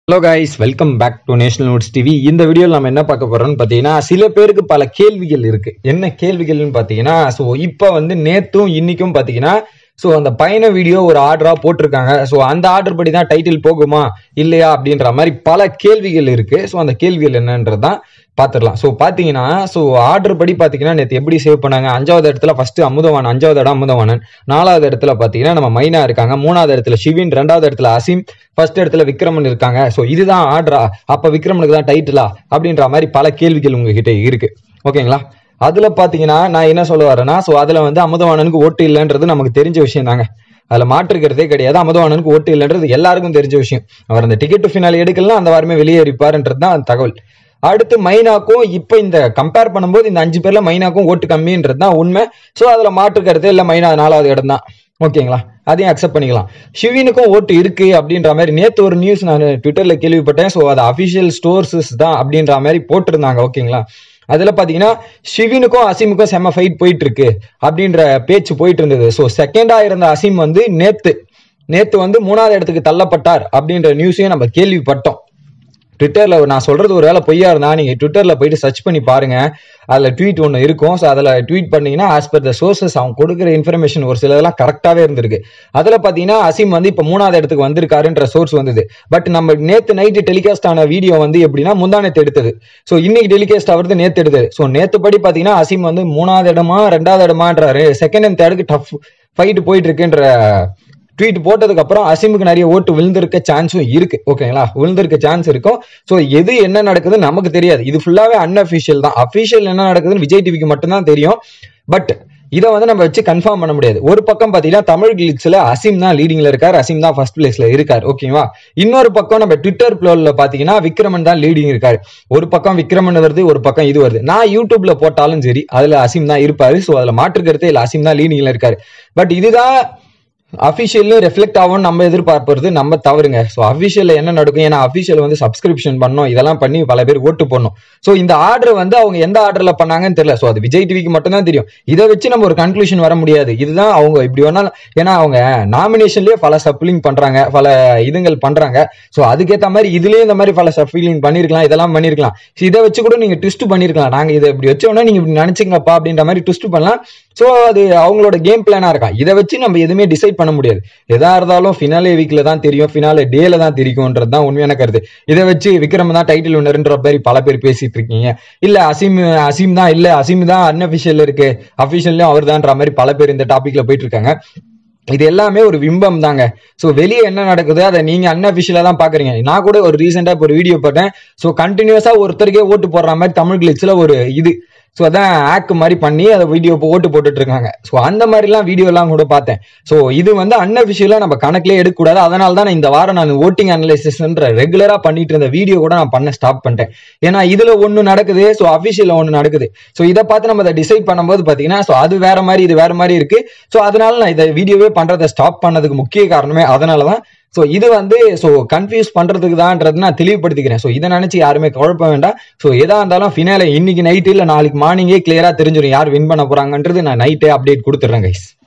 hello guys welcome back to national notes TV இந்த வீடியோவில் நம்ம என்ன பார்க்க போறோம்னு பார்த்தீங்கன்னா சில பேருக்கு பல கேள்விகள் இருக்கு என்ன கேள்விகள்னு பார்த்தீங்கன்னா ஸோ இப்போ வந்து நேத்தும் இன்னைக்கும் பார்த்தீங்கன்னா ஸோ அந்த பயண வீடியோ ஒரு ஆர்டரா போட்டிருக்காங்க ஸோ அந்த ஆர்டர் படி தான் டைட்டில் போகுமா இல்லையா அப்படின்ற மாதிரி பல கேள்விகள் இருக்கு ஸோ அந்த கேள்விகள் என்னன்றது தான் பார்த்துடலாம் ஸோ பார்த்தீங்கன்னா ஸோ ஆர்டர் படி பார்த்தீங்கன்னா நேற்று எப்படி சேவ் பண்ணாங்க அஞ்சாவது இடத்துல ஃபர்ஸ்ட் அமுதவான் அஞ்சாவது இடம் அமுதவானன் நாலாவது இடத்துல பார்த்தீங்கன்னா நம்ம மைனா இருக்காங்க மூணாவது இடத்துல சிவின் ரெண்டாவது இடத்துல அசீம் ஃபர்ஸ்ட் இடத்துல விக்ரமன் இருக்காங்க ஸோ இதுதான் ஆர்டரா அப்போ விக்ரமனுக்கு தான் டைட்டிலா அப்படின்ற மாதிரி பல கேள்விகள் உங்ககிட்ட இருக்கு ஓகேங்களா அதுல பாத்தீங்கன்னா நான் என்ன சொல்ல வரேன்னா ஸோ அதுல வந்து அமுதவாணனுக்கு ஓட்டு இல்லைன்றது நமக்கு தெரிஞ்ச விஷயம் தாங்க அதுல மாற்றுக்கிறதே கிடையாது அமுதவாணனுக்கு ஓட்டு இல்லைன்றது எல்லாருக்கும் தெரிஞ்ச விஷயம் அவர் அந்த டிக்கெட் ஃபினால் எடுக்கலாம் அந்த வாரமே வெளியேறிப்பாருன்றது தான் தகவல் அடுத்து மைனாக்கும் இப்போ இந்த கம்பேர் பண்ணும்போது இந்த அஞ்சு பேர்ல மைனாக்கும் ஓட்டு கம்மின்றது தான் உண்மை ஸோ அதுல மாற்றுக்கிறதே இல்லை மைனா நாலாவது இடம் தான் ஓகேங்களா அதையும் அக்செப்ட் பண்ணிக்கலாம் ஷிவினுக்கும் ஓட்டு இருக்கு அப்படின்ற மாதிரி நேத்து ஒரு நியூஸ் நான் ட்விட்டர்ல கேள்விப்பட்டேன் ஸோ அது அபிஷியல் ஸ்டோர்ஸஸ் தான் அப்படின்ற மாதிரி போட்டிருந்தாங்க ஓகேங்களா அதுல பாத்தீங்கன்னா ஷிவினுக்கும் அசீமுக்கும் செம்ம ஃபைட் போயிட்டு இருக்கு அப்படின்ற பேச்சு போயிட்டு இருந்தது ஸோ செகண்டா இருந்த அசீம் வந்து நேத்து நேத்து வந்து மூணாவது இடத்துக்கு தள்ளப்பட்டார் அப்படின்ற நியூஸையும் நம்ம கேள்விப்பட்டோம் ட்விட்டர்ல நான் சொல்றது ஒரு வேலை பொய்யா இருந்தா நீங்க ட்விட்டர்ல போயிட்டு சர்ச் பண்ணி பாருங்க அதுல ட்வீட் ஒன்று இருக்கும் ஸோ அதில் ட்வீட் பண்ணீங்கன்னா ஆஸ் பர் த சோர்சஸ் அவங்க கொடுக்குற இன்ஃபர்மேஷன் ஒரு சிலதெல்லாம் கரெக்டாகவே இருந்திருக்கு அதில் பார்த்தீங்கன்னா அசீம் வந்து இப்போ மூணாவது இடத்துக்கு வந்திருக்காருன்ற சோர்ஸ் வந்தது பட் நம்ம நேற்று நைட்டு டெலிகாஸ்ட் ஆன வீடியோ வந்து எப்படின்னா முந்தா நேற்று எடுத்தது ஸோ இன்னைக்கு டெலிகாஸ்ட் ஆகிறது நேற்று எடுத்தது ஸோ நேற்று படி பார்த்தீங்கன்னா அசீம் வந்து மூணாவது இடமா ரெண்டாவது இடமான்றாரு செகண்ட் அண்ட் தேர்டுக்கு டஃப் ஃபைட் போயிட்டு இருக்குன்ற ட்வீட் போட்டதுக்கு அப்புறம் அசீமுக்கு நிறைய ஓட்டு விழுந்திருக்க சான்ஸும் இருக்கு ஓகேங்களா விழுந்திருக்க சான்ஸ் இருக்கும் ஸோ எது என்ன நடக்குதுன்னு நமக்கு தெரியாது இது ஃபுல்லாவே அன்அஃபிஷியல் தான் அஃபிஷியல் என்ன நடக்குதுன்னு விஜய் டிவிக்கு மட்டும்தான் தெரியும் பட் இதை வந்து நம்ம வச்சு கன்ஃபார்ம் பண்ண முடியாது ஒரு பக்கம் பார்த்தீங்கன்னா தமிழ் கிளிக்ஸ்ல அசீம் தான் லீடிங்ல இருக்காரு அசீம் தான் ஃபர்ஸ்ட் பிளேஸ்ல இருக்காரு ஓகேவா இன்னொரு பக்கம் நம்ம ட்விட்டர் ப்ளோல பாத்தீங்கன்னா விக்ரமன் தான் லீடிங் இருக்காரு ஒரு பக்கம் விக்ரமன் வருது ஒரு பக்கம் இது வருது நான் யூடியூப்ல போட்டாலும் சரி அதுல அசீம் தான் இருப்பாரு ஸோ அதுல மாற்றுக்கிறதே இல்லை அசீம் தான் லீடிங்ல இருக்காரு பட் இதுதான் அஃபிஷியலும் ரெஃப்ளெக்ட் ஆகும் நம்ம எதிர்பார்ப்பது நம்ம தவறுங்க ஸோ அஃபிஷியல் என்ன நடக்கும் ஏன்னா அஃபிஷியல் வந்து சப்ஸ்கிரிப்ஷன் பண்ணோம் இதெல்லாம் பண்ணி பல பேர் ஓட்டு போடணும் ஸோ இந்த ஆர்டர் வந்து அவங்க எந்த ஆர்டர்ல பண்ணாங்கன்னு தெரியல ஸோ அது விஜய் டிவிக்கு மட்டும் தான் தெரியும் இதை வச்சு நம்ம ஒரு கன்க்ளூஷன் வர முடியாது இதுதான் அவங்க இப்படி வேணாலும் ஏன்னா அவங்க நாமினேஷன்லயே பல சப்ளிங் பண்றாங்க பல இதுங்கள் பண்றாங்க ஸோ அதுக்கேற்ற மாதிரி இதுலயும் இந்த மாதிரி பல சப்ளிங் பண்ணிருக்கலாம் இதெல்லாம் பண்ணிருக்கலாம் இதை வச்சு கூட நீங்க ட்விஸ்ட் பண்ணிருக்கலாம் நாங்க இதை இப்படி வச்சோம்னா நீங்க இப்படி நினைச்சுங்கப்பா அப்படின்ற மாதிரி ட்விஸ்ட் பண்ணலாம் ஸோ அது அவங்களோட கேம் பிளானா இருக்கா இதை வச்சு நம்ம எதுவுமே டிசைட் பண்ண முடியாது எதா இருந்தாலும் ஃபினாலே வீக்ல தான் தெரியும் ஃபினாலே டேல தான் தெரியும்ன்றது தான் உண்மையான கருத்து இதை வச்சு விக்ரம் தான் டைட்டில் வினர்ன்ற மாதிரி பல பேர் பேசிட்டு இருக்கீங்க இல்ல அசீம் அசீம் தான் இல்ல அசீம் தான் அன்அபிஷியல் இருக்கு அபிஷியல்லையும் அவர் தான்ற மாதிரி பல பேர் இந்த டாபிக்ல போயிட்டு இருக்காங்க இது எல்லாமே ஒரு விம்பம் தாங்க ஸோ வெளியே என்ன நடக்குது அதை நீங்க அன்அபிஷியலா தான் பாக்குறீங்க நான் கூட ஒரு ரீசெண்டா இப்போ ஒரு வீடியோ போட்டேன் ஸோ கண்டினியூஸா ஒருத்தருக்கே ஓட்டு போடுற மாதிரி தமிழ் கிளிக்ஸ்ல ஒரு இது ஸோ அதான் ஆக் மாதிரி பண்ணி அதை வீடியோ ஓட்டு போட்டுட்டு இருக்காங்க ஸோ அந்த மாதிரிலாம் வீடியோலாம் கூட பார்த்தேன் ஸோ இது வந்து அன்அபிஷியலாக நம்ம கணக்கிலே எடுக்கக்கூடாது அதனால தான் நான் இந்த வாரம் நான் ஓட்டிங் அனலைசிஸ்ன்ற ரெகுலராக பண்ணிட்டு இருந்த வீடியோ கூட நான் பண்ண ஸ்டாப் பண்ணிட்டேன் ஏன்னா இதுல ஒன்று நடக்குது ஸோ அஃபிஷியலில் ஒன்று நடக்குது ஸோ இதை பார்த்து நம்ம அதை டிசைட் பண்ணும்போது பார்த்தீங்கன்னா ஸோ அது வேற மாதிரி இது வேற மாதிரி இருக்கு ஸோ அதனால நான் இதை வீடியோவே பண்றதை ஸ்டாப் பண்ணதுக்கு முக்கிய காரணமே அதனால தான் ஸோ இது வந்து ஸோ கன்ஃபியூஸ் பண்றதுக்கு தான்ன்றது நான் தெளிவுபடுத்திக்கிறேன் ஸோ இதை நினைச்சு யாருமே குழப்ப வேண்டாம் ஸோ எதா இருந்தாலும் ஃபினால இன்னைக்கு நைட்டு இல்லை நாளைக்கு மார்னிங்கே கிளியரா தெரிஞ்சிடும் யார் வின் பண்ண போறாங்கன்றது நான் நைட்டே அப்டேட் கொடுத்துட்றேன் கைஸ்